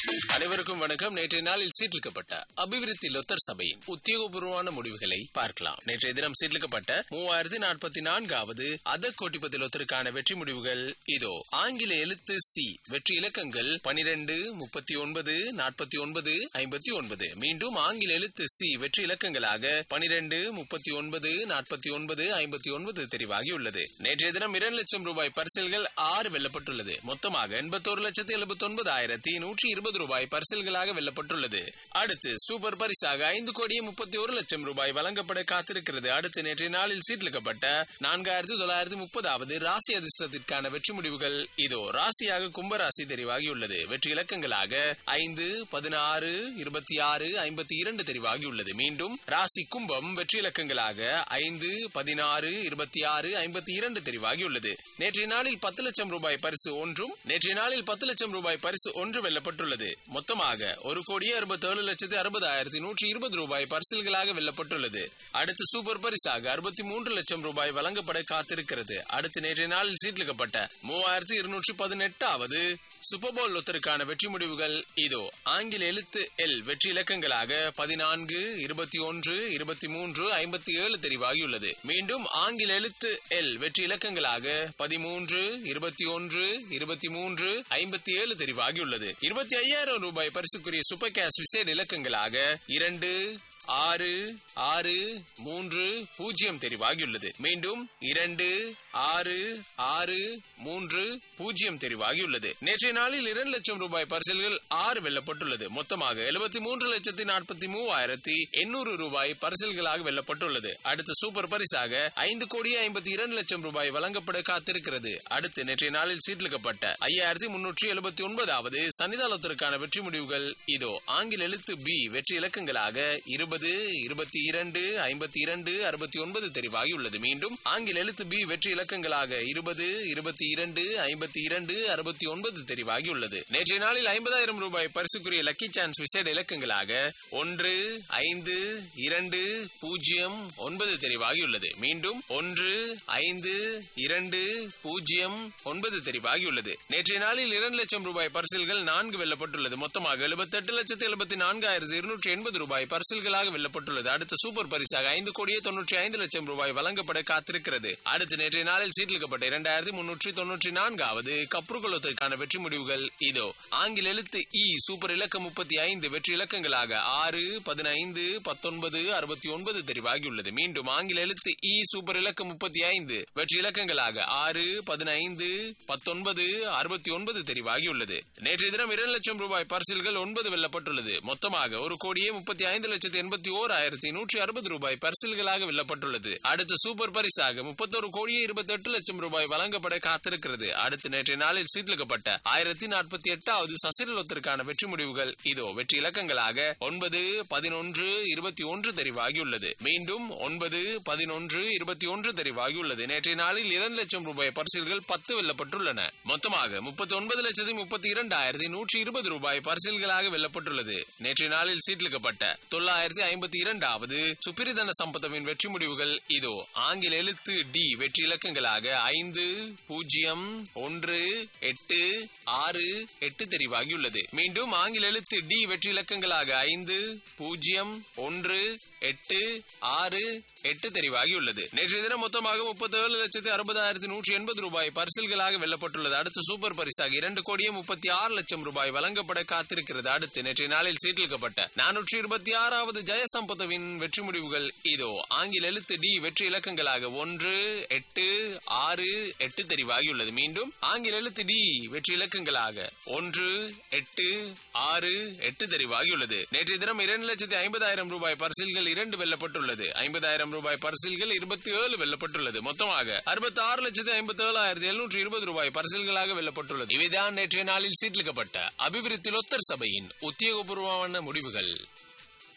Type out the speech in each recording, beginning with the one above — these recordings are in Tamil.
அனைவருக்கும் வணக்கம் நேற்றைய நாளில் சீர்லிக்கப்பட்ட அபிவிருத்தி லொத்தர் சபையின் உத்தியோகபூர்வமான முடிவுகளை பார்க்கலாம் நேற்றைய தினம் சீர்லிக்கப்பட்ட மூவாயிரத்தி நாற்பத்தி நான்காவது அத கோட்டிபதி லொத்தருக்கான வெற்றி முடிவுகள் இதோ ஆங்கில எழுத்து சி வெற்றி இலக்கங்கள் பனிரெண்டு முப்பத்தி ஒன்பது நாற்பத்தி ஒன்பது ஐம்பத்தி ஒன்பது மீண்டும் ஆங்கில எழுத்து சி வெற்றி இலக்கங்களாக பனிரெண்டு முப்பத்தி ஒன்பது நாற்பத்தி ஒன்பது ஐம்பத்தி ஒன்பது தெரிவாகியுள்ளது நேற்றைய தினம் இரண்டு லட்சம் ரூபாய் பரிசில்கள் ஆறு வெல்லப்பட்டுள்ளது மொத்தமாக எண்பத்தோரு லட்சத்தி எழுபத்தி ஒன்பதாயிரத்தி நூற்றி இருபது ரூபாய் பரிசில்களாக வெல்லப்பட்டுள்ளது அடுத்து சூப்பர் பரிசாக ஐந்து கோடியே முப்பத்தி ஒரு லட்சம் ரூபாய் வழங்கப்பட காத்திருக்கிறது அடுத்து நேற்றைய நாளில் சீட்லிக்கப்பட்ட நான்காயிரத்தி தொள்ளாயிரத்தி முப்பதாவது ராசி அதிர்ஷ்டத்திற்கான வெற்றி முடிவுகள் இதோ ராசியாக கும்பராசி தெரிவாகியுள்ளது வெற்றி இலக்கங்களாக ஐந்து பதினாறு இருபத்தி ஆறு ஐம்பத்தி இரண்டு தெரிவாகியுள்ளது மீண்டும் ராசி கும்பம் வெற்றி இலக்கங்களாக ஐந்து பதினாறு இருபத்தி ஆறு ஐம்பத்தி இரண்டு தெரிவாகியுள்ளது நேற்றைய நாளில் பத்து லட்சம் ரூபாய் பரிசு ஒன்றும் நேற்றைய நாளில் பத்து லட்சம் ரூபாய் பரிசு ஒன்று வெல்லப்பட்டுள்ளது மொத்தமாக ஒரு கோடியே அறுபத்தேழு லட்சத்தி அறுபதாயிரத்தி நூற்றி இருபது ரூபாய் பரிசில்களாக வெல்லப்பட்டுள்ளது அடுத்து சூப்பர் பரிசாக அறுபத்தி மூன்று லட்சம் ரூபாய் வழங்கப்பட காத்திருக்கிறது அடுத்து நேற்றைய நாளில் சீட்லிக்கப்பட்ட மூவாயிரத்தி இருநூற்றி பதினெட்டாவது சூப்பர்போல் லொத்தருக்கான வெற்றி முடிவுகள் இதோ ஆங்கில எழுத்து எல் வெற்றி இலக்கங்களாக பதினான்கு இருபத்தி ஒன்று இருபத்தி மூன்று ஐம்பத்தி ஏழு தெரிவாகியுள்ளது மீண்டும் ஆங்கில எழுத்து எல் வெற்றி இலக்கங்களாக பதிமூன்று இருபத்தி ஒன்று இருபத்தி மூன்று ஐம்பத்தி ஏழு தெரிவாகியுள்ளது இருபத்தி ஐயாயிரம் ரூபாய் பரிசுக்குரிய சூப்பர் கேஷ் விசேட இலக்கங்களாக இரண்டு ஆறு ஆறு மூன்று பூஜ்ஜியம் தெரிவாகியுள்ளது மீண்டும் இரண்டு ஆறு ஆறு மூன்று பூஜ்ஜியம் தெரிவாகியுள்ளது நேற்றைய நாளில் இரண்டு லட்சம் ரூபாய் பரிசல்கள் ஆறு வெல்லப்பட்டுள்ளது மொத்தமாக எழுபத்தி மூன்று லட்சத்தி நாற்பத்தி மூவாயிரத்தி எண்ணூறு ரூபாய் பரிசல்களாக வெல்லப்பட்டுள்ளது அடுத்த சூப்பர் பரிசாக ஐந்து கோடியே ஐம்பத்தி இரண்டு லட்சம் ரூபாய் வழங்கப்பட காத்திருக்கிறது அடுத்து நேற்றைய நாளில் சீர்லிக்கப்பட்ட ஐயாயிரத்தி முன்னூற்றி எழுபத்தி ஒன்பதாவது சன்னிதானத்திற்கான வெற்றி முடிவுகள் இதோ ஆங்கில எழுத்து பி வெற்றி இலக்கங்களாக இருபது இருபத்தி இரண்டு ஐம்பத்தி இரண்டு அறுபத்தி ஒன்பது தெரிவாகியுள்ளது மீண்டும் ஆங்கில எழுத்து பி வெற்றி இலக்கங்களாக இருபது இருபத்தி இரண்டு ஐம்பத்தி இரண்டு அறுபத்தி ஒன்பது தெரிவாகியுள்ளது நேற்றைய நாளில் ஐம்பதாயிரம் ரூபாய் பரிசுக்குரிய லக்கி சான்ஸ் விசேட இலக்கங்களாக ஒன்று ஐந்து இரண்டு பூஜ்ஜியம் ஒன்பது தெரிவாகியுள்ளது மீண்டும் ஒன்று ஐந்து இரண்டு பூஜ்ஜியம் ஒன்பது தெரிவாகியுள்ளது நேற்றைய நாளில் இரண்டு லட்சம் ரூபாய் பரிசில்கள் நான்கு வெல்லப்பட்டுள்ளது மொத்தமாக எழுபத்தெட்டு லட்சத்தி எழுபத்தி நான்காயிரத்தி இருநூற்றி எண்பது ரூபாய் பரிசில்களாக வெல்லப்பட்டுள்ளது அடுத்த சூப்பர் பரிசாக ஐந்து கோடியே தொன்னூற்றி ஐந்து லட்சம் ரூபாய் வழங்கப்பட காத்திருக்கிறது அடுத்து நேற்றைய நாளில் சீட்டிலிக்கப்பட்ட இரண்டாயிரத்தி முன்னூற்றி தொன்னூற்றி நான்காவது கப்ருகுலத்திற்கான வெற்றி முடிவுகள் இதோ ஆங்கில எழுத்து இ சூப்பர் இலக்கம் முப்பத்தி ஐந்து வெற்றி இலக்கங்களாக ஆறு பதினைந்து பத்தொன்பது அறுபத்தி ஒன்பது தெரிவாகியுள்ளது மீண்டும் ஆங்கில எழுத்து இ சூப்பர் இலக்கம் முப்பத்தி ஐந்து வெற்றி இலக்கங்களாக ஆறு பதினைந்து பத்தொன்பது அறுபத்தி ஒன்பது தெரிவாகியுள்ளது நேற்றைய தினம் இரண்டு லட்சம் ரூபாய் பரிசில்கள் ஒன்பது வெல்லப்பட்டுள்ளது மொத்தமாக ஒரு கோடியே முப்பத்தி ஐந்து லட்சத்தி எண்பத்தி ஓர் ஆயிரத்தி நூற்றி அறுபது ரூபாய் பரிசில்களாக வெல்லப்பட்டுள்ளது அடுத்த சூப்பர் பரிசாக முப்பத்தொரு கோடியே இருபத்தி எட்டு லட்சம் ரூபாய் வழங்கப்பட காத்திருக்கிறது அடுத்த நேற்றைய நாளில் சீட்லிக்கப்பட்ட ஆயிரத்தி நாற்பத்தி எட்டாவது சசிரலத்திற்கான வெற்றி முடிவுகள் இதோ வெற்றி இலக்கங்களாக ஒன்பது பதினொன்று இருபத்தி ஒன்று தெரிவாகியுள்ளது மீண்டும் ஒன்பது பதினொன்று இருபத்தி ஒன்று தெரிவாகியுள்ளது நேற்றைய நாளில் இரண்டு லட்சம் ரூபாய் பரிசில்கள் பத்து வெல்லப்பட்டுள்ளன மொத்தமாக முப்பத்தி ஒன்பது லட்சத்தி முப்பத்தி இரண்டாயிரத்தி நூற்றி இருபது ரூபாய் பரிசில்களாக வெல்லப்பட்டுள்ளது நேற்றைய நாளில் சீட்லிக்கப்பட்ட தொள்ளாயிரத்தி ஐம்பத்தி இரண்டாவது சுப்பிரிதன சம்பத்தவின் வெற்றி முடிவுகள் இதோ ஆங்கில எழுத்து டி வெற்றி இலக்கங்களாக ஐந்து பூஜ்ஜியம் ஒன்று எட்டு ஆறு எட்டு தெரிவாகியுள்ளது மீண்டும் ஆங்கில எழுத்து டி வெற்றி இலக்கங்களாக ஐந்து பூஜ்ஜியம் ஒன்று எட்டு ஆறு எட்டு தெரிவாகியுள்ளது நேற்றைய தினம் மொத்தமாக முப்பத்தி ஏழு லட்சத்தி அறுபதாயிரத்தி நூற்றி எண்பது ரூபாய் பரிசில்களாக வெல்லப்பட்டுள்ளது அடுத்து சூப்பர் பரிசாக இரண்டு கோடியே முப்பத்தி ஆறு லட்சம் ரூபாய் வழங்கப்பட காத்திருக்கிறது அடுத்து நேற்றைய நாளில் சீட்டிலிக்கப்பட்ட நானூற்றி இருபத்தி ஆறாவது ஜெயசம்பதவின் வெற்றி முடிவுகள் இதோ ஆங்கில எழுத்து டி வெற்றி இலக்கங்களாக ஒன்று எட்டு ஆறு எட்டு தெரிவாகியுள்ளது மீண்டும் ஆங்கில எழுத்து டி வெற்றி இலக்கங்களாக ஒன்று எட்டு ஆறு எட்டு தெரிவாகியுள்ளது நேற்றைய தினம் இரண்டு லட்சத்தி ஐம்பதாயிரம் ரூபாய் பரிசில்கள் இரண்டு வெல்லப்பட்டுள்ளது ஐம்பதாயிரம் ரூபாய் பரிசில்கள் இருபத்தி ஏழு வெல்லப்பட்டுள்ளது மொத்தமாக அறுபத்தி ஆறு லட்சத்தி ஐம்பத்தி ஏழாயிரத்தி எழுநூற்றி இருபது ரூபாய் பரிசில்களாக வெல்லப்பட்டுள்ளது இவைதான் நேற்றைய நாளில் சீட்லிக்கப்பட்ட அபிவிருத்தி லொத்தர் சபையின் உத்தியோகபூர்வமான முடிவுகள்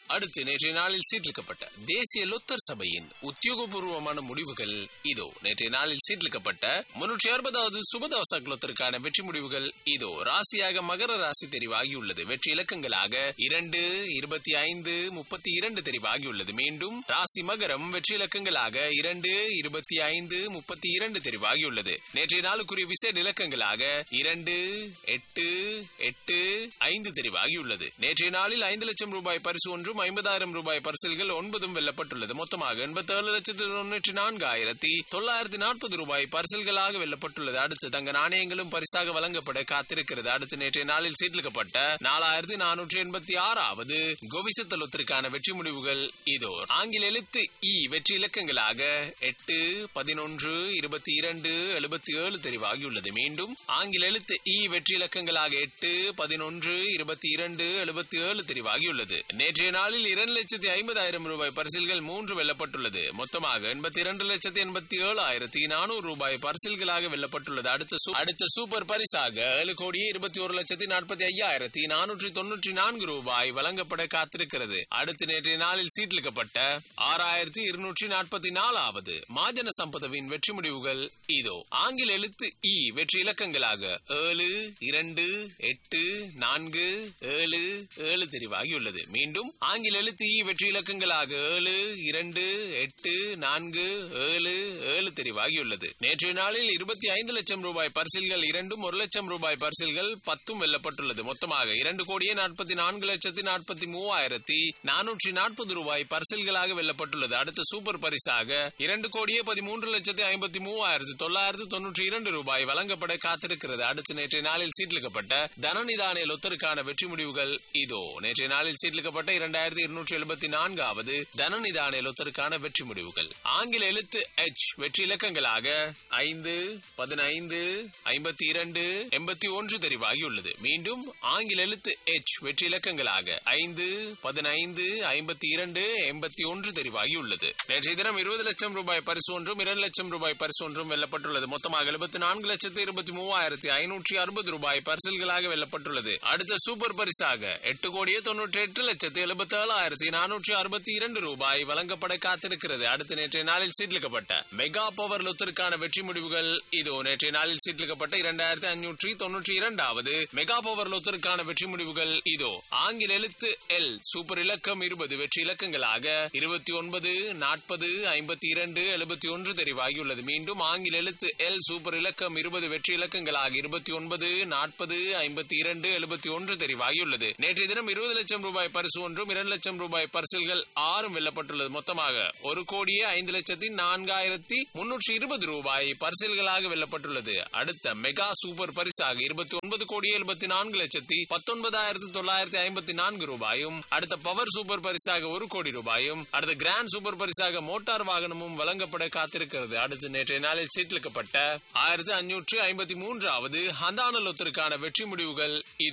அடுத்து நேற்றைய நாளில் சீர்லிக்கப்பட்ட தேசிய லொத்தர் சபையின் உத்தியோகபூர்வமான முடிவுகள் இதோ நேற்றைய நாளில் சீர்லிக்கப்பட்ட முன்னூற்றி அறுபதாவது சுபதவச லொத்தருக்கான வெற்றி முடிவுகள் இதோ ராசியாக மகர ராசி தெரிவாகியுள்ளது வெற்றி இலக்கங்களாக இரண்டு இருபத்தி ஐந்து முப்பத்தி இரண்டு தெரிவாகியுள்ளது மீண்டும் ராசி மகரம் வெற்றி இலக்கங்களாக இரண்டு இருபத்தி ஐந்து முப்பத்தி இரண்டு தெரிவாகியுள்ளது நேற்றைய நாளுக்குரிய விசேட இலக்கங்களாக இரண்டு எட்டு எட்டு ஐந்து தெரிவாகியுள்ளது நேற்றைய நாளில் ஐந்து லட்சம் ரூபாய் பரிசு ஒன்றும் ஐம்பதாயிரம் ரூபாய் பரிசில்கள் ஒன்பதும் வெல்லப்பட்டுள்ளது மொத்தமாக எண்பத்தி ஏழு லட்சத்து தொண்ணூற்றி நான்காயிரத்தி தொள்ளாயிரத்தி நாற்பது ரூபாய் பரிசில்களாக வெல்லப்பட்டுள்ளது அடுத்து தங்க நாணயங்களும் பரிசாக வழங்கப்பட காத்திருக்கிறது அடுத்து நேற்றைய நாளில் சீர்லிக்கப்பட்ட நாலாயிரத்தி நானூற்றி எண்பத்தி ஆறாவது கோவிசத்தலத்திற்கான வெற்றி முடிவுகள் இதோ ஆங்கில எழுத்து இ வெற்றி இலக்கங்களாக எட்டு பதினொன்று இருபத்தி இரண்டு எழுபத்தி ஏழு தெரிவாகியுள்ளது மீண்டும் ஆங்கில எழுத்து இ வெற்றி இலக்கங்களாக எட்டு பதினொன்று இருபத்தி இரண்டு எழுபத்தி ஏழு தெரிவாகியுள்ளது நேற்றைய நாளில் இரண்டு லட்சத்தி ஐம்பதாயிரம் ரூபாய் பரிசில்கள் மூன்று வெல்லப்பட்டுள்ளது மொத்தமாக எண்பத்தி இரண்டு லட்சத்தி எண்பத்தி ஏழாயிரத்தி நானூறு ரூபாய் பரிசில்களாக வெல்லப்பட்டுள்ளது அடுத்த சூ- அடுத்த சூப்பர் பரிசாக ஏழு கோடியே இருபத்தி ஒரு லட்சத்தி நாற்பத்தி ஐயாயிரத்தி நானூற்றி தொன்னூற்றி நான்கு ரூபாய் வழங்கப்பட காத்திருக்கிறது அடுத்து நேற்றைய நாளில் சீட்லிக்கப்பட்ட ஆறாயிரத்தி இருநூற்றி நாற்பத்தி நாலாவது மாஜன சம்பதவின் வெற்றி முடிவுகள் இதோ ஆங்கில எழுத்து இ வெற்றி இலக்கங்களாக ஏழு இரண்டு எட்டு நான்கு ஏழு ஏழு தெரிவாகியுள்ளது மீண்டும் ஆங்கில எழுத்து இ வெற்றி இலக்கங்களாக ஏழு இரண்டு எட்டு நான்கு ஏழு ஏழு தெரிவாகியுள்ளது நேற்றைய நாளில் இருபத்தி ஐந்து லட்சம் ரூபாய் பரிசில்கள் இரண்டும் ஒரு லட்சம் ரூபாய் பரிசில்கள் பத்தும் வெல்லப்பட்டுள்ளது மொத்தமாக இரண்டு கோடியே நாற்பத்தி நான்கு லட்சத்தி நாற்பத்தி மூவாயிரத்தி நானூற்றி நாற்பது ரூபாய் பரிசில்களாக வெல்லப்பட்டுள்ளது அடுத்த சூப்பர் பரிசாக இரண்டு கோடியே பதிமூன்று லட்சத்தி ஐம்பத்தி மூவாயிரத்தி தொள்ளாயிரத்தி தொன்னூற்றி இரண்டு ரூபாய் வழங்கப்பட காத்திருக்கிறது அடுத்து நேற்றைய நாளில் சீட்லிக்கப்பட்ட தனநிதான லொத்தருக்கான வெற்றி முடிவுகள் இதோ நேற்றைய நாளில் சீட்லிக்கப்பட்ட இரண்டாயிரத்தி இருநூற்றி எழுபத்தி நான்காவது தனநிதான லொத்தருக்கான வெற்றி முடிவுகள் ஆங்கில எழுத்து எச் வெற்றி இலக்கங்களாக ஐந்து பதினைந்து ஐம்பத்தி இரண்டு எண்பத்தி ஒன்று தெரிவாகியுள்ளது மீண்டும் ஆங்கில எழுத்து எச் வெற்றி இலக்கங்களாக ஐந்து பதினைந்து ஐம்பத்தி இரண்டு எண்பத்தி ஒன்று தெரிவாகியுள்ளது நேற்றைய தினம் இருபது லட்சம் ரூபாய் பரிசு ஒன்றும் இரண்டு லட்சம் ரூபாய் பரிசு ஒன்றும் வெல்லப்பட்டுள்ளது மொத்தமாக எழுபத்தி நான்கு லட்சத்து இருபத்தி மூவாயிரத்தி ஐநூற்றி அறுபது ரூபாய் பரிசில்களாக வெல்லப்பட்டுள்ளது அடுத்த சூப்பர் பரிசாக எட்டு கோடியே தொன்னூற்றி எட்டு லட்சத்து எழுபத்தி ஏழாயிரத்தி நானூற்றி அறுபத்தி இரண்டு ரூபாய் வழங்கப்பட காத்திருக்கிறது அடுத்து நேற்றைய நாளில் சீட்லிக்கப்பட்ட மெகா பவர் லொத்திற்கான வெற்றி முடிவுகள் இதோ நேற்றைய நாளில் சீட்லிக்கப்பட்ட இரண்டாயிரத்தி ஐநூற்றி தொன்னூற்றி இரண்டாவது மெகா பவர் லொத்திற்கான வெற்றி முடிவுகள் இதோ ஆங்கில எழுத்து எல் சூப்பர் இலக்கம் இருபது வெற்றி இலக்கங்களாக இருபத்தி ஒன்பது நாற்பது ஐம்பத்தி இரண்டு எழுபத்தி ஒன்று தெரிவாகியுள்ளது மீண்டும் ஆங்கில எழுத்து எல் சூப்பர் இலக்கம் இருபது வெற்றி இலக்கங்களாக இருபத்தி ஒன்பது நாற்பது ஐம்பத்தி இரண்டு எழுபத்தி ஒன்று தெரிவாகியுள்ளது நேற்றைய தினம் இருபது லட்சம் ரூபாய் பரிசு ஒன்றும் இரண்டு லட்சம் ரூபாய் பரிசில்கள் ஆறும் வெல்லப்பட்டுள்ளது மொத்தமாக ஒரு கோடியே ஐந்து லட்சத்தி நான்காயிரத்தி முன்னூற்றி இருபது ரூபாய் பரிசில்களாக வெல்லப்பட்டுள்ளது அடுத்த மெகா சூப்பர் பரிசாக இருபத்தி ஒன்பது கோடியே எழுபத்தி நான்கு லட்சத்தி பத்தொன்பதாயிரத்தி தொள்ளாயிரத்தி ஐம்பத்தி நான்கு ரூபாயும் அடுத்த பவர் சூப்பர் பரிசாக ஒரு கோடி ரூபாயும் அடுத்த கிராண்ட் சூப்பர் பரிசாக மோட்டார் வாகனமும் வழங்கப்பட காத்திருக்கிறது அடுத்து நேற்றைய நாளில் சீட்லிக்கப்பட்ட ஆயிரத்தி அஞ்சூற்று ஐம்பத்தி மூன்றாவது ஹந்தான லொத்திற்கான வெற்றி முடிவுகள் இது